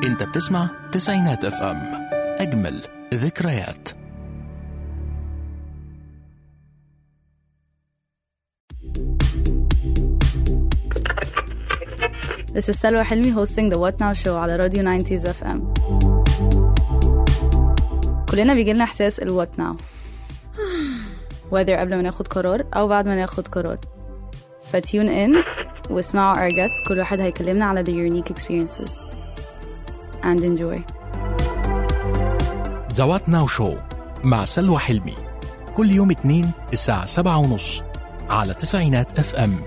انت بتسمع تسعينات اف ام اجمل ذكريات This is Salwa Hilmi hosting the What Now show على راديو 90s FM كلنا بيجيلنا إحساس ال What Now whether قبل ما ناخد قرار أو بعد ما ناخد قرار فتيون in واسمعوا our guests كل واحد هيكلمنا على the unique experiences and enjoy ذا وات ناو شو مع سلوى حلمي كل يوم اثنين الساعة سبعة ونص على تسعينات اف ام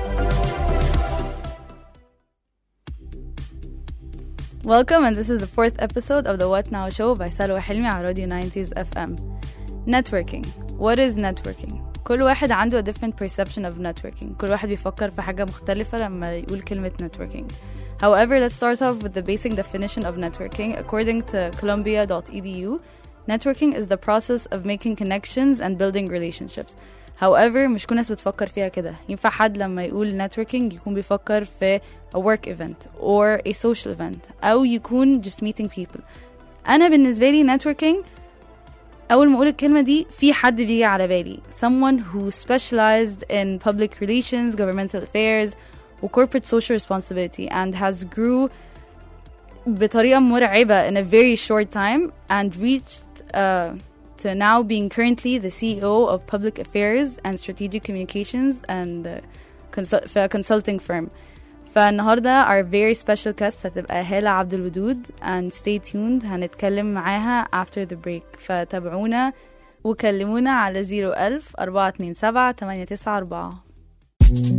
Welcome and this is the fourth episode of the What Now show by Salwa Hilmi على راديو 90s FM Networking What is networking? كل واحد عنده a different perception of networking كل واحد بيفكر في حاجة مختلفة لما يقول كلمة networking However, let's start off with the basic definition of networking. According to columbia.edu, networking is the process of making connections and building relationships. However, مش كل الناس بتفكر فيها كده. ينفع حد لما يقول networking يكون بيفكر في a work event or a social event أو يكون just meeting people. أنا بالنسبة لي networking أول ما أقول الكلمة دي في حد بيجي على بالي someone who specialized in public relations, governmental affairs و corporate social responsibility and has grew بطريقة مرعبة in a very short time and reached uh, to now being currently the CEO of public affairs and strategic communications and uh, consul- في a consulting firm فالنهاردة our very special guest هتبقى هالة عبد الودود and stay tuned هنتكلم معاها after the break فتابعونا وكلمونا على 01000 427 894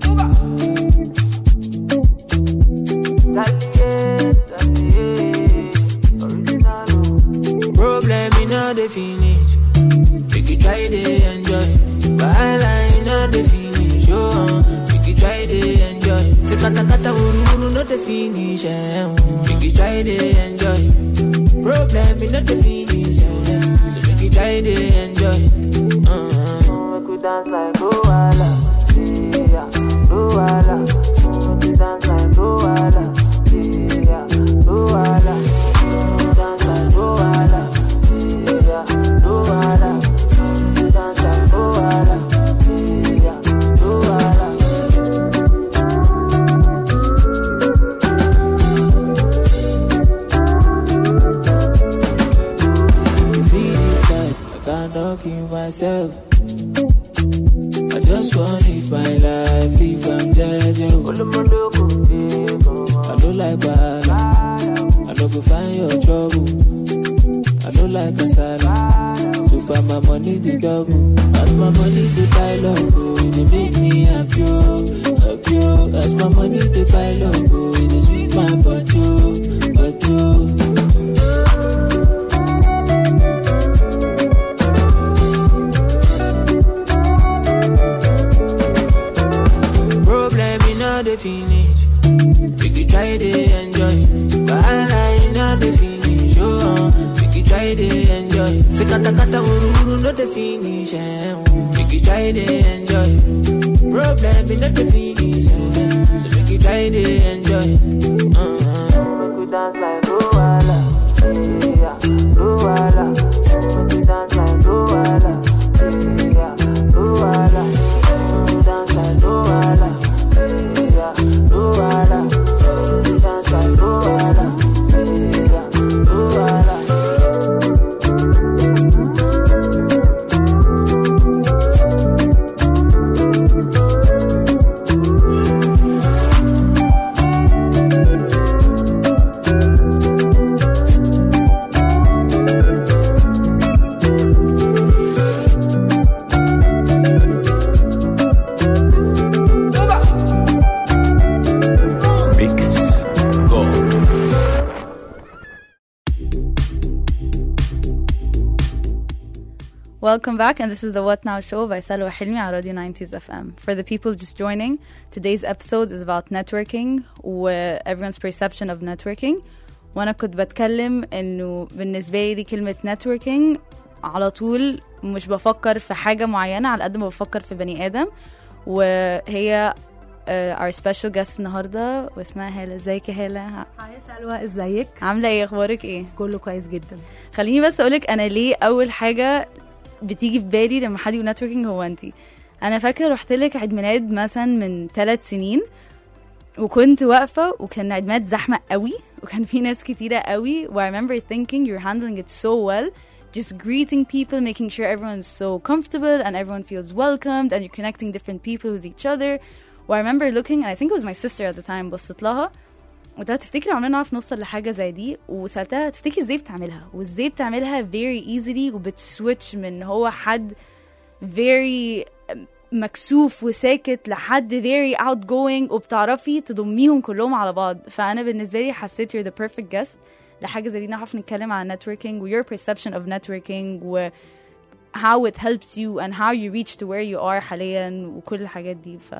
Problem in all the finish. Make you try to enjoy. Wahala in all the finish. Oh, make you try to enjoy. Say kata kata uru uru not the finish. Eh, oh. Make you try to enjoy. Problem in all the finish. Eh. So make you try to enjoy. Uh-huh. Make you dance like Luala. Yeah, Luala. Make you dance like Luala. Yeah, Luala. Dance like Luala. Yeah, Luala. Dance like Luala. Yeah, Luala. You see this life, I cannot kill myself. I just want to live my life, live I'm judging. I don't like bad, I don't go find your trouble. I don't like kasala, so far my money the double. As my money the pile up, oh, it dey make me happy, oh, happy. oh. As my money the pile up, oh, it dey sweet my butt, oh, butt, oh. Problem in all the finish. Make you try to enjoy. Wahala in all the finish. Oh, make you try to enjoy. Say kata kata uru uru not the finish. Eh, oh. Make you try to enjoy. Problem in all the finish. Eh. So make you try to enjoy. Uh-huh. Make you dance like Luala. Yeah, Luala. Make you dance like Luala. Yeah, Luala. Dance like Luala. Yeah, Luala. Dance like Luala. Yeah, Luala. ميكس جو Welcome back, and this is the What Now show by Salwa Hilmi on Radio 90s FM. For the people just joining, today's episode is about networking everyone's perception of networking. وانا كنت بتكلم انه بالنسبه لي كلمه networking على طول مش بفكر في حاجه معينه على قد ما بفكر في بني ادم وهي uh, our special guest النهارده واسمها هالة ازيك يا هالة هاي يا سلوى ازيك عاملة ايه اخبارك ايه كله كويس جدا خليني بس اقولك انا ليه اول حاجة بتيجي في بالي لما حد يقول نتوركينج هو انتي انا فاكرة رحت لك عيد ميلاد مثلا من ثلاث سنين وكنت واقفة وكان عيد ميلاد زحمة قوي وكان في ناس كتيرة قوي و I remember thinking you're handling it so well just greeting people making sure everyone's so comfortable and everyone feels welcomed and you're connecting different people with each other و I remember looking and I think it was my sister at the time بصيت لها قلت لها تفتكري عمرنا نعرف نوصل لحاجة زي دي وسألتها تفتكري ازاي بتعملها وازاي بتعملها very easily وبتسويتش من هو حد very مكسوف وساكت لحد very outgoing وبتعرفي تضميهم كلهم على بعض فأنا بالنسبة لي حسيت you're the perfect guest لحاجة زي دي نعرف نتكلم عن networking و your perception of networking و how it helps you and how you reach to where you are حاليا وكل الحاجات دي ف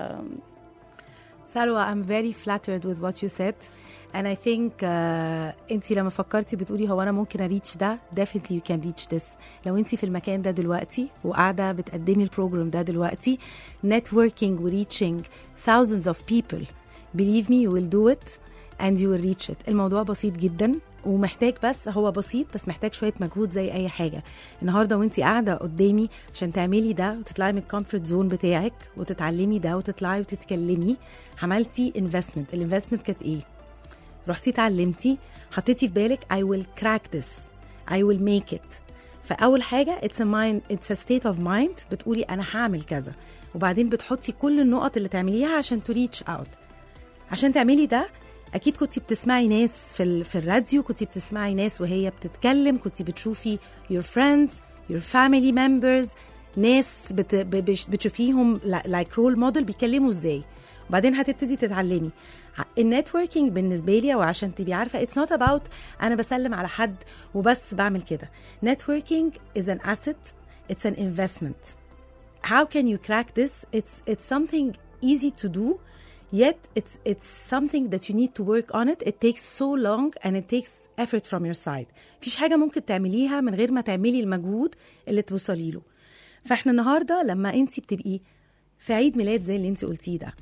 سلوى I'm very flattered with what you said and I think uh, انت لما فكرتي بتقولي هو انا ممكن اريتش ده definitely you can reach this لو انت في المكان ده دلوقتي وقاعده بتقدمي البروجرام ده دلوقتي networking و reaching thousands of people believe me you will do it and you will reach it الموضوع بسيط جدا ومحتاج بس هو بسيط بس محتاج شويه مجهود زي اي حاجه النهارده وانت قاعده قدامي عشان تعملي ده وتطلعي من الكومفورت زون بتاعك وتتعلمي ده وتطلعي وتتكلمي عملتي انفستمنت الانفستمنت كانت ايه رحتي اتعلمتي حطيتي في بالك I will crack this I will make it فأول حاجة it's a mind it's a state of mind بتقولي أنا هعمل كذا وبعدين بتحطي كل النقط اللي تعمليها عشان to reach out عشان تعملي ده اكيد كنت بتسمعي ناس في ال... في الراديو كنت بتسمعي ناس وهي بتتكلم كنت بتشوفي your friends your family members ناس بت... ب... بش- بتشوفيهم لايك رول موديل بيتكلموا ازاي وبعدين هتبتدي تتعلمي النتوركينج بالنسبه لي وعشان تبقي عارفه اتس نوت اباوت انا بسلم على حد وبس بعمل كده نتوركينج از ان asset it's an investment how can you crack this it's it's something easy to do yet it's it's something that you need to work on it it takes so long and it takes effort from your side مفيش حاجه ممكن تعمليها من غير ما تعملي المجهود اللي توصلي له فاحنا النهارده لما انت بتبقي في عيد ميلاد زي اللي انت قلتيه ده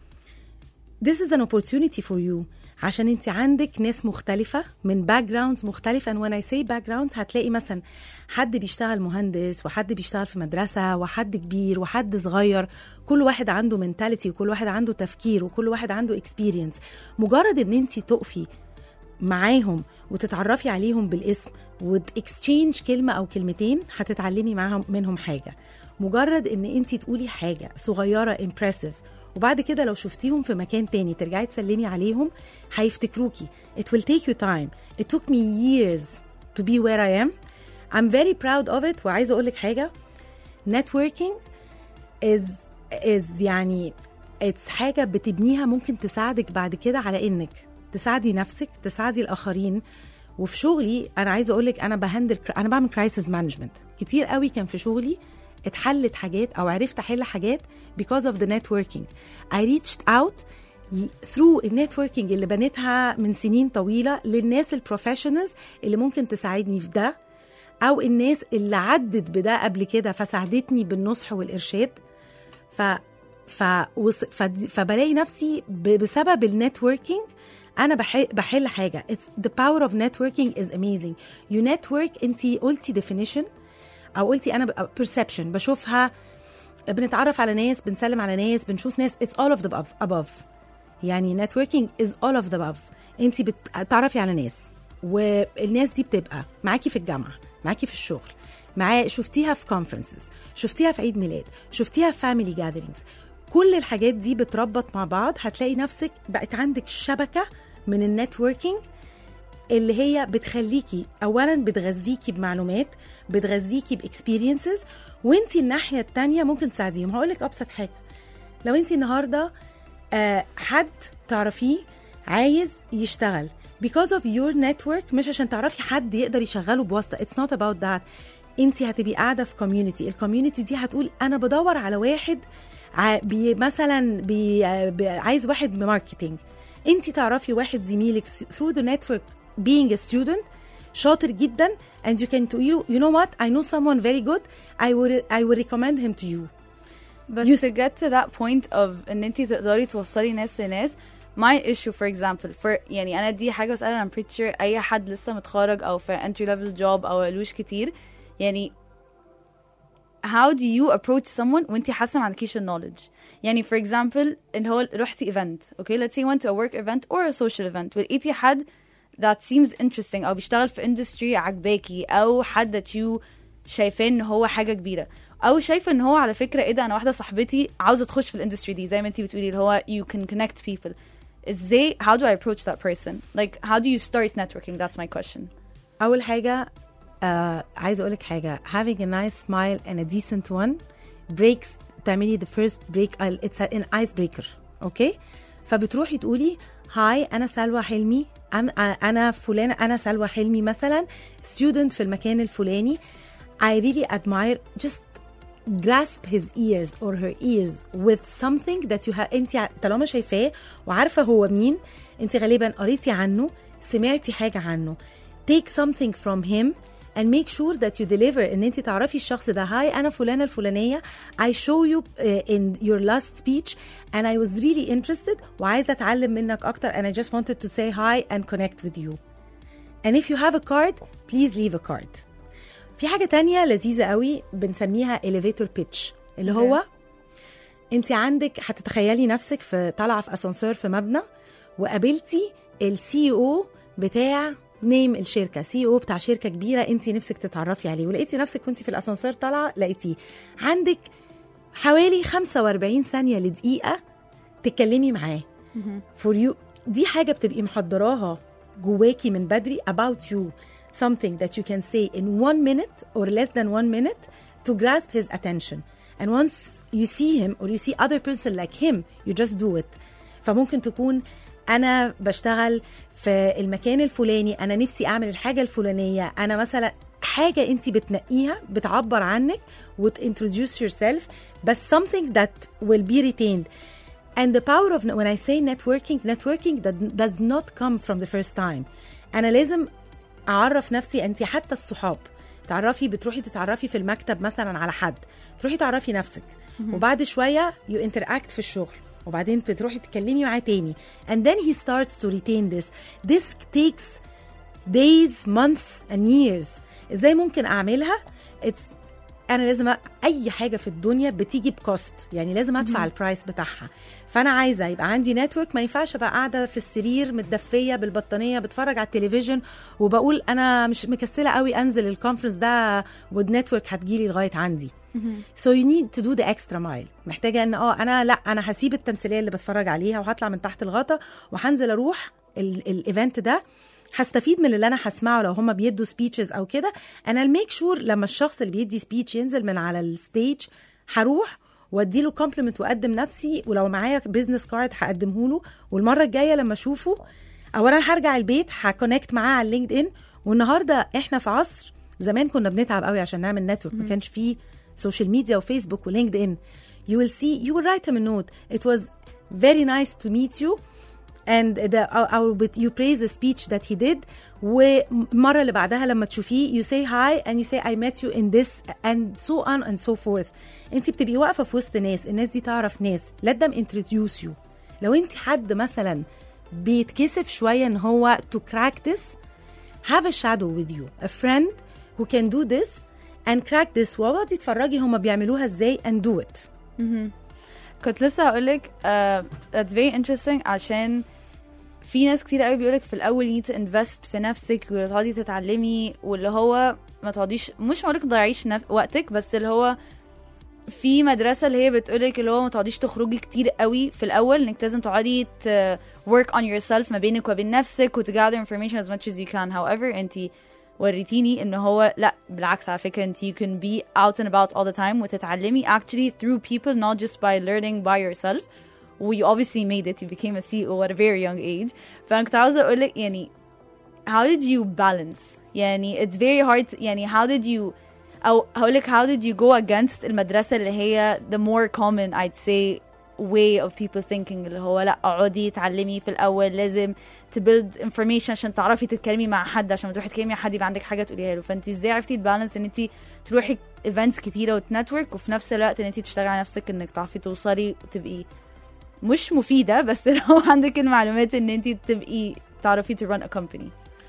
this is an opportunity for you عشان انت عندك ناس مختلفة من باك جراوندز مختلفة and when I say باك جراوندز هتلاقي مثلا حد بيشتغل مهندس وحد بيشتغل في مدرسة وحد كبير وحد صغير كل واحد عنده منتاليتي وكل واحد عنده تفكير وكل واحد عنده اكسبيرينس مجرد ان انت تقفي معاهم وتتعرفي عليهم بالاسم وتكسشينج كلمة أو كلمتين هتتعلمي معاهم منهم حاجة مجرد ان انت تقولي حاجة صغيرة امبرسيف وبعد كده لو شفتيهم في مكان تاني ترجعي تسلمي عليهم هيفتكروكي it will take you time it took me years to be where I am I'm very proud of it وعايزة أقول لك حاجة networking is is يعني it's حاجة بتبنيها ممكن تساعدك بعد كده على إنك تساعدي نفسك تساعدي الآخرين وفي شغلي أنا عايزة أقول لك أنا بهندل أنا بعمل كرايسيس مانجمنت كتير قوي كان في شغلي اتحلت حاجات او عرفت احل حاجات because of the networking I reached out through النتوركينج اللي بنيتها من سنين طويله للناس البروفيشنالز اللي ممكن تساعدني في ده او الناس اللي عدت بده قبل كده فساعدتني بالنصح والارشاد ف ف وص- فد- فبلاقي نفسي ب- بسبب النتوركينج انا بح- بحل حاجه It's the power of networking is amazing you network انت قلتي definition او قلتي انا ب- perception بشوفها بنتعرف على ناس بنسلم على ناس بنشوف ناس it's all of the above, above. يعني networking is all of the above انت بتتعرفي على ناس والناس دي بتبقى معاكي في الجامعه معاكي في الشغل معاه شفتيها في conferences شفتيها في عيد ميلاد شفتيها في family gatherings كل الحاجات دي بتربط مع بعض هتلاقي نفسك بقت عندك شبكه من النتوركينج اللي هي بتخليكي اولا بتغذيكي بمعلومات بتغذيكي باكسبيرينسز وانت الناحيه التانية ممكن تساعديهم هقول لك ابسط حاجه لو انت النهارده آه حد تعرفيه عايز يشتغل because of your network مش عشان تعرفي حد يقدر يشغله بواسطه it's not about that انت هتبقي قاعده في كوميونتي الكوميونتي دي هتقول انا بدور على واحد ع- بي مثلا بي آه، بي عايز واحد بماركتينج انت تعرفي واحد زميلك through the network being a student شاطر جدا and you can to you, you know what I know someone very good I would I would recommend him to you بس You to get to that point of ان انت تقدري توصلي ناس لناس my issue for example for يعني انا دي حاجه بسألها I'm pretty sure اي حد لسه متخرج او في entry level job او قالوش كتير يعني how do you approach someone وانت حاسه ما عندكيش knowledge يعني for example ان هو رحتي event okay let's say you went to a work event or a social event ولقيتي حد that seems interesting او بيشتغل في industry عجباكي او حد that you شايفاه ان هو حاجه كبيره او شايفه ان هو على فكره ايه ده انا واحده صاحبتي عاوزه تخش في الاندستري دي زي ما انت بتقولي اللي هو you can connect people ازاي how do I approach that person like how do you start networking that's my question اول حاجه آه عايزه اقول لك حاجه having a nice smile and a decent one breaks تعملي the first break uh, it's an ice breaker اوكي فبتروحي تقولي هاي انا سلوى حلمي انا انا فلانه انا سلوى حلمي مثلا student في المكان الفلاني I really admire just grasp his ears or her ears with something that you have انت طالما شايفاه وعارفه هو مين انت غالبا قريتي عنه سمعتي حاجه عنه take something from him and make sure that you deliver ان انت تعرفي الشخص ده هاي انا فلانه الفلانيه I show you uh, in your last speech and I was really interested وعايزه اتعلم منك اكتر and I just wanted to say hi and connect with you and if you have a card please leave a card في حاجه تانية لذيذه قوي بنسميها elevator pitch اللي هو انت عندك هتتخيلي نفسك في طالعه في اسانسير في مبنى وقابلتي السي او بتاع نيم الشركه سي او بتاع شركه كبيره انت نفسك تتعرفي عليه ولقيتي نفسك وانت في الاسانسير طالعه لقيتيه عندك حوالي 45 ثانيه لدقيقه تتكلمي معاه for you دي حاجه بتبقي محضراها جواكي من بدري about you something that you can say in one minute or less than one minute to grasp his attention and once you see him or you see other person like him you just do it فممكن تكون انا بشتغل في المكان الفلاني انا نفسي اعمل الحاجه الفلانيه انا مثلا حاجه انت بتنقيها بتعبر عنك وتintroduce yourself بس something that will be retained and the power of when I say networking networking that does not come from the first time انا لازم اعرف نفسي انت حتى الصحاب تعرفي بتروحي تتعرفي في المكتب مثلا على حد تروحي تعرفي نفسك وبعد شويه يو انتراكت في الشغل وبعدين بتروحي تتكلمي معاه تاني and then he starts to retain this this takes days months and years ازاي ممكن اعملها it's انا لازم أ- اي حاجه في الدنيا بتيجي بكوست يعني لازم ادفع البرايس بتاعها فانا عايزه يبقى عندي نتورك ما ينفعش ابقى قاعده في السرير متدفيه بالبطانيه بتفرج على التلفزيون وبقول انا مش مكسله قوي انزل الكونفرنس ده والنتورك هتجيلي لغايه عندي so you need to do the extra mile محتاجه ان اه انا لا انا هسيب التمثيليه اللي بتفرج عليها وهطلع من تحت الغطا وهنزل اروح الايفنت ده هستفيد من اللي انا هسمعه لو هم بيدوا سبيتشز او كده انا الميك شور لما الشخص اللي بيدي سبيتش ينزل من على الستيج هروح واديله كومبلمنت واقدم نفسي ولو معايا بزنس كارد هقدمه له والمره الجايه لما اشوفه اولا هرجع البيت هكونكت معاه على اللينكد ان والنهارده احنا في عصر زمان كنا بنتعب قوي عشان نعمل نتورك ما كانش فيه سوشيال ميديا وفيسبوك ولينكد ان you will see you will write him a note it was very nice to meet you and the او but you praise the speech that he did والمره اللي بعدها لما تشوفيه you say hi and you say I met you in this and so on and so forth انت بتبقي واقفه في وسط ناس الناس دي تعرف ناس let them introduce you لو انت حد مثلا بيتكسف شويه ان هو to crack this have a shadow with you a friend who can do this and crack this واقعدي تتفرجي هما بيعملوها ازاي and do it كنت لسه هقولك uh, that's very interesting عشان في ناس كتير قوي بيقولك في الاول you need to invest في نفسك وتقعدي تتعلمي واللي هو ما تقعديش مش هقولك ضيعيش نف... وقتك بس اللي هو في مدرسة اللي هي بتقولك اللي هو ما تقعديش تخرجي كتير قوي في الأول انك لازم تقعدي ت work on yourself ما بينك وبين نفسك وت gather information as much as you can however انتي وريتيني ان هو لا بالعكس على فكرة انت you can be out and about all the time وتتعلمي actually through people not just by learning by yourself و you obviously made it you became a CEO at a very young age فأنا كنت عاوزة أقولك يعني how did you balance يعني it's very hard يعني how did you أو هقولك how did you go against المدرسة اللي هي the more common I'd say way of people thinking اللي هو لا اقعدي اتعلمي في الاول لازم تبيلد information عشان تعرفي تتكلمي مع حد عشان ما تروحي تتكلمي مع حد يبقى عندك حاجه تقوليها له فانت ازاي عرفتي تبالانس ان انت تروحي ايفنتس كتيره وتنتورك وفي نفس الوقت ان انت تشتغلي على نفسك انك تعرفي توصلي وتبقي مش مفيده بس لو عندك المعلومات ان انت تبقي تعرفي to run a company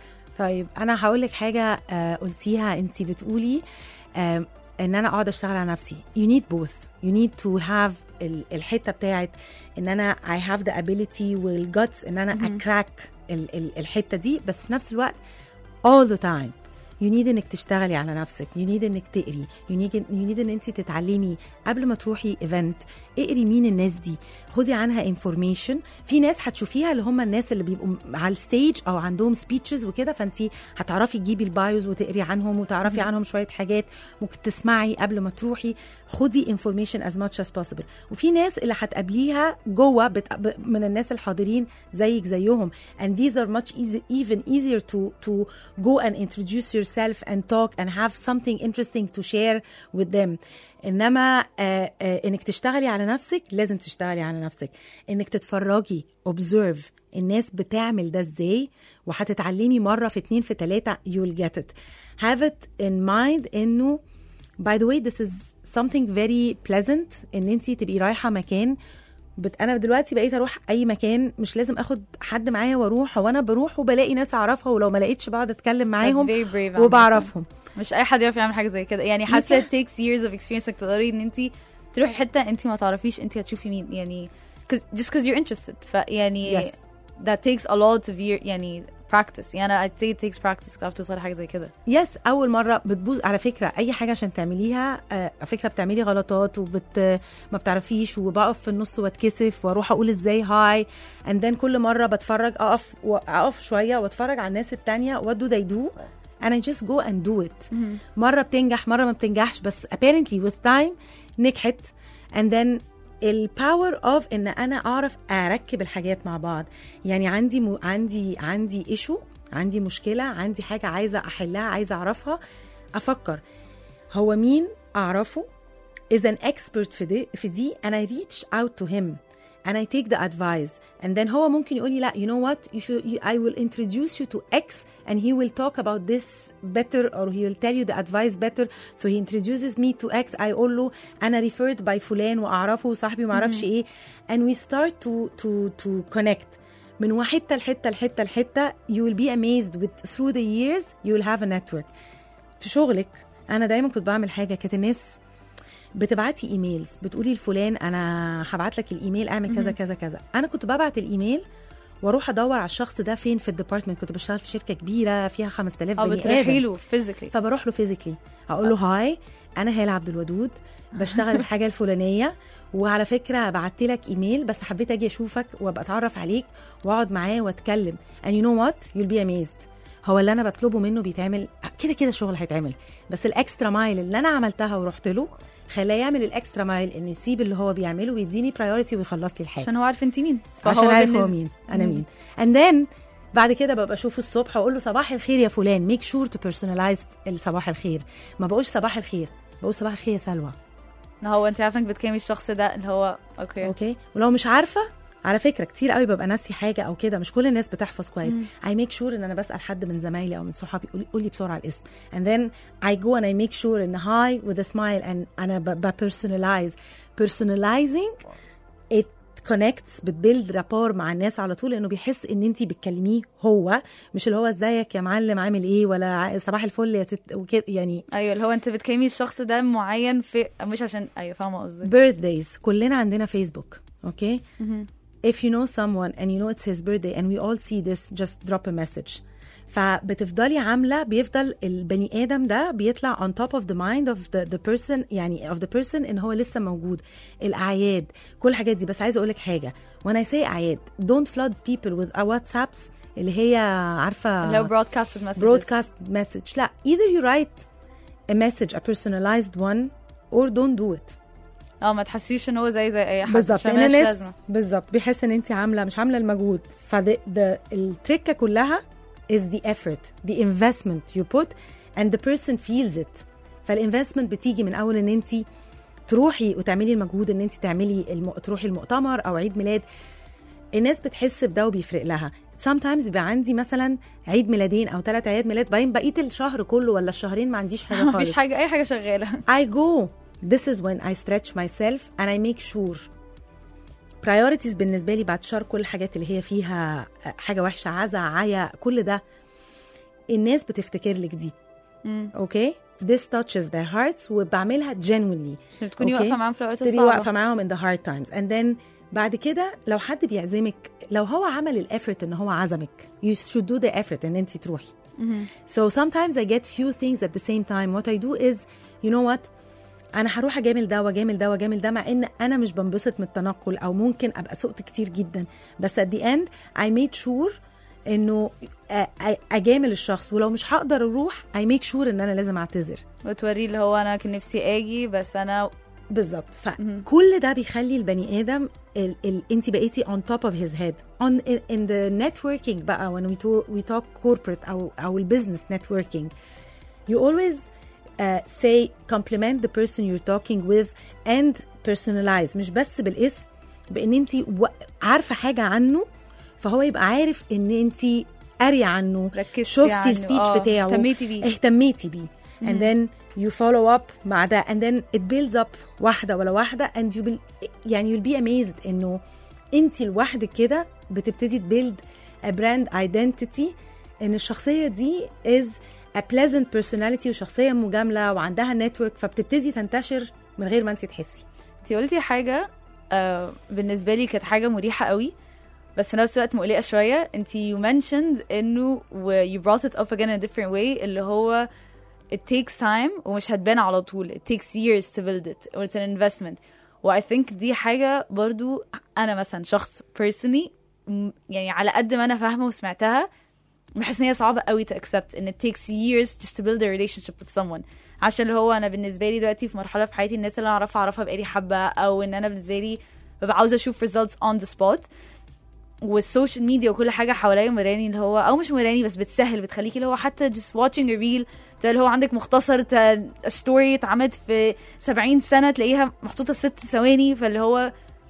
طيب انا هقول لك حاجه آه قلتيها انت بتقولي آه ان انا اقعد اشتغل على نفسي you need both you need to have ال- الحته بتاعت ان انا I have the ability والguts ان انا اكراك ال- ال- الحته دي بس في نفس الوقت all the time you need انك تشتغلي على نفسك you need انك تقري you need, you need ان انت تتعلمي قبل ما تروحي ايفنت اقري مين الناس دي خدي عنها انفورميشن في ناس هتشوفيها اللي هم الناس اللي بيبقوا على الستيج او عندهم سبيتشز وكده فانت هتعرفي تجيبي البايوز وتقري عنهم وتعرفي عنهم شويه حاجات ممكن تسمعي قبل ما تروحي خدي انفورميشن از ماتش از possible وفي ناس اللي هتقابليها جوه بت... ب- من الناس الحاضرين زيك زيهم and these are much easy, even easier to to go and introduce yourself and talk and have something interesting to share with them انما آه آه انك تشتغلي على نفسك لازم تشتغلي على نفسك انك تتفرجي observe الناس بتعمل ده ازاي وهتتعلمي مره في اتنين في تلاته you'll get it have it in mind انه by the way this is something very pleasant ان انت تبقي رايحه مكان بت... انا دلوقتي بقيت اروح اي مكان مش لازم اخد حد معايا واروح وانا بروح وبلاقي ناس اعرفها ولو ما لقيتش بقعد اتكلم معاهم very brave عامة. وبعرفهم مش اي حد يعرف يعمل حاجه زي كده يعني حاسه it takes years of experience انك تقدري ان انت تروحي حته انت ما تعرفيش انت هتشوفي مين يعني cause, just because you're interested فيعني Yes. that takes a lot of year يعني practice يعني انا I'd say it takes practice تعرفي توصلي حاجه زي كده يس اول مره بتبوظ على فكره اي حاجه عشان تعمليها آه، على فكره بتعملي غلطات وبت ما بتعرفيش وبقف في النص واتكسف واروح اقول ازاي هاي اند ذن كل مره بتفرج اقف واقف شويه واتفرج على الناس التانية what do they do and I just go and do it مره بتنجح مره ما بتنجحش بس apparently with time نجحت and then الباور اوف ان انا اعرف اركب الحاجات مع بعض يعني عندي م... عندي عندي ايشو عندي مشكله عندي حاجه عايزه احلها عايزه اعرفها افكر هو مين اعرفه is an expert في دي في دي and I reach out to him and I take the advice and then هو ممكن يقول لي لا you know what you should you, I will introduce you to X and he will talk about this better or he will tell you the advice better so he introduces me to X I اقول له انا referred by فلان واعرفه وصاحبي ما اعرفش ايه and we start to to to connect من حته لحته لحته لحته you will be amazed with through the years you will have a network في شغلك انا دايما كنت بعمل حاجه كانت الناس بتبعتي ايميلز بتقولي لفلان انا هبعت لك الايميل اعمل كذا كذا كذا انا كنت ببعت الايميل واروح ادور على الشخص ده فين في الديبارتمنت كنت بشتغل في شركه كبيره فيها 5000 او بني بتروحي ادم له physically فبروح له فيزيكلي اقول له هاي انا هاله عبد الودود بشتغل الحاجه الفلانيه وعلى فكره بعت لك ايميل بس حبيت اجي اشوفك وابقى اتعرف عليك واقعد معاه واتكلم and you know what you'll be amazed هو اللي انا بطلبه منه بيتعمل كده كده الشغل هيتعمل بس الاكسترا مايل اللي انا عملتها ورحت له خلاه يعمل الاكسترا مايل انه يسيب اللي هو بيعمله ويديني برايورتي ويخلص لي الحاجه عشان هو عارف انت مين عشان عارف هو بالنسبة- مين انا مين and then بعد كده ببقى اشوفه الصبح واقول له صباح الخير يا فلان ميك شور تو بيرسونلايز الصباح الخير ما بقولش صباح الخير بقول صباح الخير يا سلوى هو انت عارفه انك بتكلمي الشخص ده اللي هو اوكي اوكي ولو مش عارفه على فكره كتير قوي ببقى ناسي حاجه او كده مش كل الناس بتحفظ كويس اي ميك شور ان انا بسال حد من زمايلي او من صحابي قولي قولي بسرعه الاسم and then I go and I make sure ان هاي with a smile and انا ب personalize personalizing it connects بتبيلد رابور مع الناس على طول لانه بيحس ان انت بتكلميه هو مش اللي هو ازيك يا معلم عامل ايه ولا ع- صباح الفل يا ست وكده يعني ايوه اللي هو انت بتكلمي الشخص ده معين في مش عشان ايوه فاهمه قصدي birthdays كلنا عندنا فيسبوك اوكي if you know someone and you know it's his birthday and we all see this just drop a message فبتفضلي عامله بيفضل البني ادم ده بيطلع on top of the mind of the, the person يعني of the person ان هو لسه موجود الاعياد كل الحاجات دي بس عايزه اقول لك حاجه when I say اعياد don't flood people with our whatsapps اللي هي عارفه اللي هو broadcasted messages broadcast message لا either you write a message a personalized one or don't do it اه ما تحسيش ان هو زي زي اي حد بالظبط عشان لان ملهاش الناس لازمه بالظبط بيحس ان انت عامله مش عامله المجهود فالتركه كلها is the effort the investment you put and the person feels it فالinvestment بتيجي من اول ان انت تروحي وتعملي المجهود ان انت تعملي الم... تروحي المؤتمر او عيد ميلاد الناس بتحس بده وبيفرق لها sometimes بيبقى عندي مثلا عيد ميلادين او ثلاث اعياد ميلاد باين بقيه الشهر كله ولا الشهرين ما عنديش حاجه خالص مفيش حاجه اي حاجه شغاله I go this is when I stretch myself and I make sure priorities بالنسبة لي بعد شهر كل الحاجات اللي هي فيها حاجة وحشة عزا عيا كل ده الناس بتفتكر لك دي اوكي this touches their hearts وبعملها genuinely عشان تكوني أوكي؟ واقفه معاهم في الاوقات تبتدي واقفه الصعبه معاهم in the hard times and then بعد كده لو حد بيعزمك لو هو عمل الافورت ان هو عزمك you should do the effort ان انت تروحي so sometimes I get few things at the same time what I do is you know what انا هروح اجامل ده واجامل ده واجامل ده مع ان انا مش بنبسط من التنقل او ممكن ابقى سقت كتير جدا بس at the end I made sure انه أ- أ- اجامل الشخص ولو مش هقدر اروح I make sure ان انا لازم اعتذر وتوريه اللي هو انا كان نفسي اجي بس انا بالظبط فكل ده بيخلي البني ادم ال ال انت بقيتي on top of his head on in, in the networking بقى when we talk, we talk corporate او او البيزنس networking you always uh, say compliment the person you're talking with and personalize مش بس بالاسم بان انت و- عارفه حاجه عنه فهو يبقى عارف ان انت قاريه عنه ركزتي شفتي عنه، السبيتش آه، بتاعه اهتميتي بيه. اهتميتي بيه and then you follow up مع ده and then it builds up واحدة ولا واحدة and you will يعني you'll be amazed انه انت لوحدك كده بتبتدي تبيلد a brand identity ان الشخصية دي is a pleasant personality وشخصية مجاملة وعندها network فبتبتدي تنتشر من غير ما انت تحسي انت قلتي حاجه آه بالنسبه لي كانت حاجه مريحه قوي بس في نفس الوقت مقلقه شويه انت you mentioned انه و you brought it up again in a different way اللي هو it takes time ومش هتبان على طول it takes years to build it or it's an investment و I think دي حاجة برضو أنا مثلا شخص personally م- يعني على قد ما أنا فاهمة وسمعتها بحس ان هي صعبة قوي to accept ان it takes years just to build a relationship with someone عشان اللي هو انا بالنسبة لي دلوقتي في مرحلة في حياتي الناس اللي انا اعرفها اعرفها بقالي حبة او ان انا بالنسبة لي ببقى عاوزة اشوف results on the spot والسوشيال ميديا وكل حاجة حواليا مراني اللي هو او مش مراني بس بتسهل بتخليكي اللي هو حتى just watching a reel تلاقي اللي هو عندك مختصر ستوري اتعملت في 70 سنة تلاقيها محطوطة في ست ثواني فاللي هو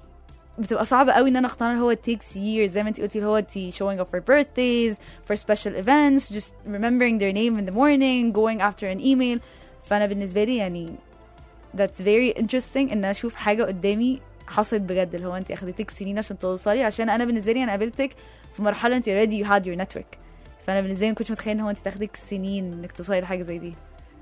بتبقى صعبة قوي ان انا اقتنع اللي هو it takes years زي ما انت قلتي اللي هو انت showing up for birthdays for special events just remembering their name in the morning going after an email فانا بالنسبة لي يعني that's very interesting ان أنا اشوف حاجة قدامي حصلت بجد اللي هو انت اخدتك سنين عشان توصلي عشان انا بالنسبة لي انا قابلتك في مرحلة انت already you had your network فانا بالنسبة لي ما كنتش متخيل ان هو انت تاخدك سنين انك توصلي لحاجة زي دي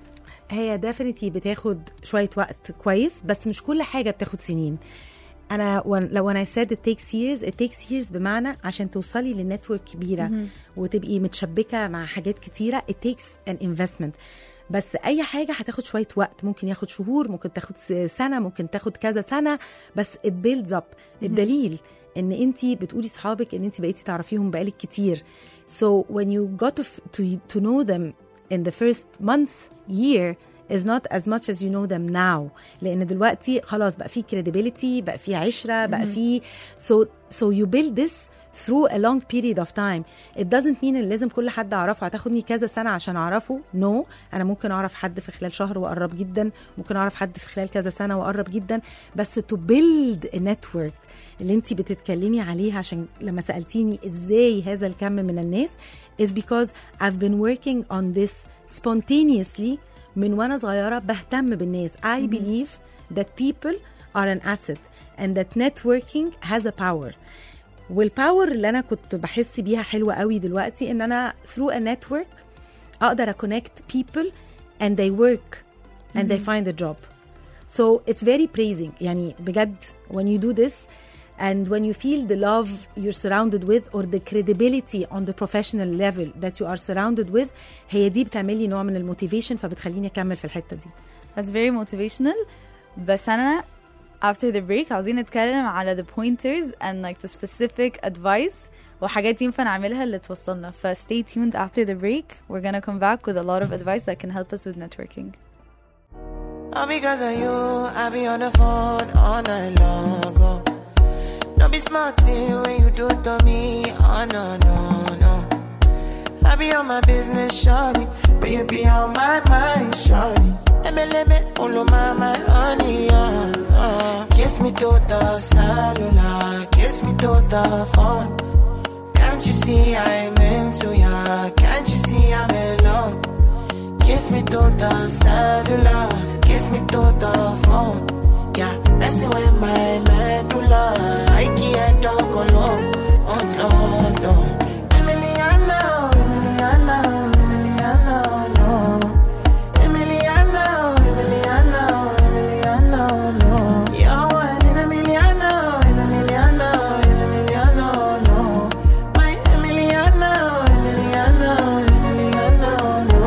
هي ديفينتلي بتاخد شويه وقت كويس بس مش كل حاجه بتاخد سنين انا when- لو انا said it takes years it takes years بمعنى عشان توصلي لنتورك كبيره وتبقي متشبكه مع حاجات كتيره it takes an investment بس اي حاجه هتاخد شويه وقت ممكن ياخد شهور ممكن تاخد س- سنه ممكن تاخد كذا سنه بس it builds up الدليل ان انت بتقولي صحابك ان انت بقيتي تعرفيهم بقالك كتير so when you got to, f- to, to know them in the first month year is not as much as you know them now لان دلوقتي خلاص بقى في credibility بقى في عشره بقى في so so you build this through a long period of time it doesn't mean ان لازم كل حد اعرفه هتاخدني كذا سنه عشان اعرفه no انا ممكن اعرف حد في خلال شهر واقرب جدا ممكن اعرف حد في خلال كذا سنه واقرب جدا بس to build a network اللي انت بتتكلمي عليها عشان لما سالتيني ازاي هذا الكم من الناس is because I've been working on this spontaneously من وانا صغيره بهتم بالناس I believe that people are an asset and that networking has a power والباور اللي انا كنت بحس بيها حلوه قوي دلوقتي ان انا through a network اقدر اكونكت people and they work and they find a job so it's very praising يعني بجد when you do this and when you feel the love you're surrounded with or the credibility on the professional level that you are surrounded with هي دي بتعملي نوع من الموتيفيشن فبتخليني اكمل في الحته دي That's very motivational بس أنا after the break عاوزين نتكلم على the pointers and like the specific advice وحاجات ينفع نعملها اللي توصلنا ف stay tuned after the break we're gonna come back with a lot of advice that can help us with networking All because of you, I be on the phone all night long. Oh. Don't be smart see when you do it to me. Oh no, no, no. I be on my business, shawty, but you be on my mind, shawty. Emeleme, olo mama, honey, uh, uh. Kiss me to the cellular, kiss me to the phone. Can't you see I'm into ya? Can't you see I'm in love? Kiss me to the cellular, kiss me to the phone. Yeah, messing with my medulla. I can't talk alone. Oh no, no. Emiliano, Emiliano, Emiliano, no. Emiliano, Emiliano, Emiliano, no. You're one in a Emiliano, in Emiliano, in Emiliano, no. My Emiliano, Emiliano, Emiliano, no.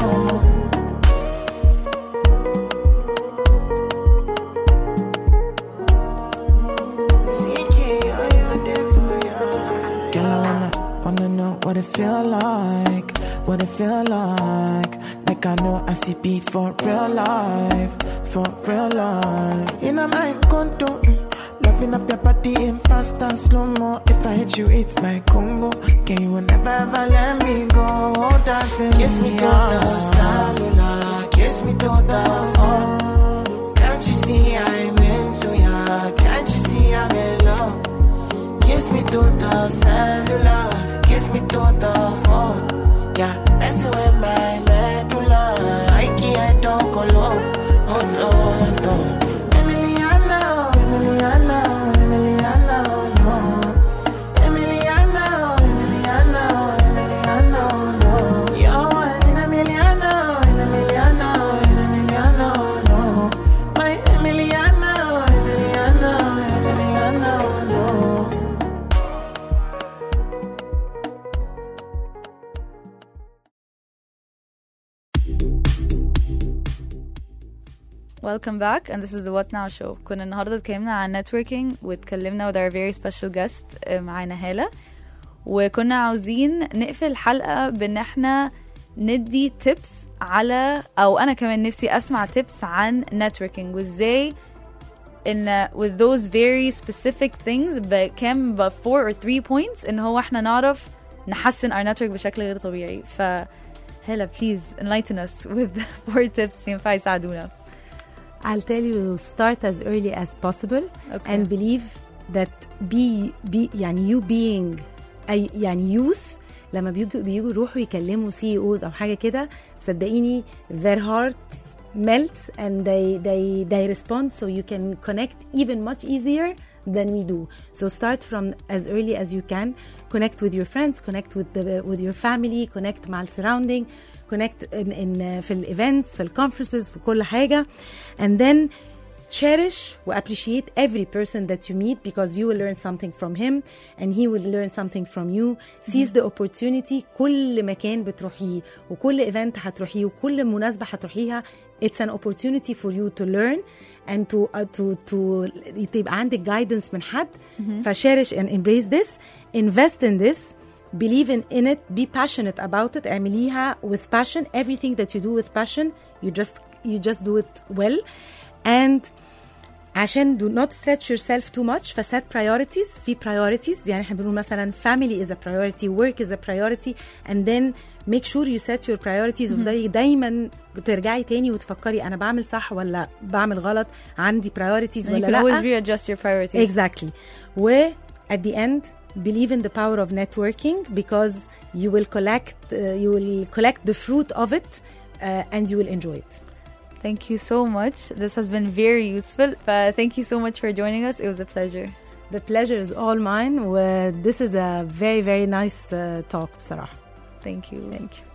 Girl, I wanna, wanna know what it feel like, what it feel like. Like I know I see be for real life, for real life. In a my condo, mm, loving up your body in fast and slow mo. If I hit you, it's my combo. Can you will never ever let me go? Dancing kiss me to the cellular, kiss me to the phone. Can't you see I'm into ya? Can't you see I'm in love? Kiss me to the cellular, kiss me to the phone. Yeah, messing with my medulla. I can't talk alone. Oh no, no. Emiliano, Emiliano, Emiliano, no. Emiliano, Emiliano, Emiliano, no. You're one in a Emiliano, in Emiliano, in Emiliano, no. My Emiliano, Emiliano, Emiliano, no. Welcome back and this is the What Now show كنا النهاردة اتكلمنا عن networking واتكلمنا with our very special guest آه، معانا هالة وكنا عاوزين نقفل الحلقة بان احنا ندي tips على او انا كمان نفسي اسمع tips عن networking وازاي ان with those very specific things بكام ب four or three points ان هو احنا نعرف نحسن our network بشكل غير طبيعي ف هلا please enlighten us with four tips ينفع يساعدونا I'll tell you start as early as possible Okay. and believe that be, be يعني you being أي يعني youth لما بيجوا بيجوا يروحوا يكلموا سي اوز او حاجه كده صدقيني their heart melts and they they they respond so you can connect even much easier than we do so start from as early as you can connect with your friends connect with the with your family connect مع ال surrounding connect in, in في الايفنتس في الكونفرنسز في كل حاجه and then cherish و appreciate every person that you meet because you will learn something from him and he will learn something from you seize the opportunity كل مكان بتروحيه وكل event هتروحيه وكل مناسبة هتروحيها it's an opportunity for you to learn and to uh, to to تبقى عندك guidance من حد فشارش and embrace this invest in this believe in, in it be passionate about it اعمليها with passion everything that you do with passion you just you just do it well and عشان do not stretch yourself too much فset priorities في priorities يعني احنا بنقول مثلا family is a priority work is a priority and then make sure you set your priorities وتفضلي دايما ترجعي تاني وتفكري انا بعمل صح ولا بعمل غلط عندي priorities And you ولا can لا always readjust your priorities Exactly. و at the end believe in the power of networking because you will collect uh, you will collect the fruit of it uh, and you will enjoy it. Thank you so much. This has been very useful. But thank you so much for joining us. It was a pleasure. The pleasure is all mine. و this is a very very nice uh, talk بصراحة. Thank you. Thank you.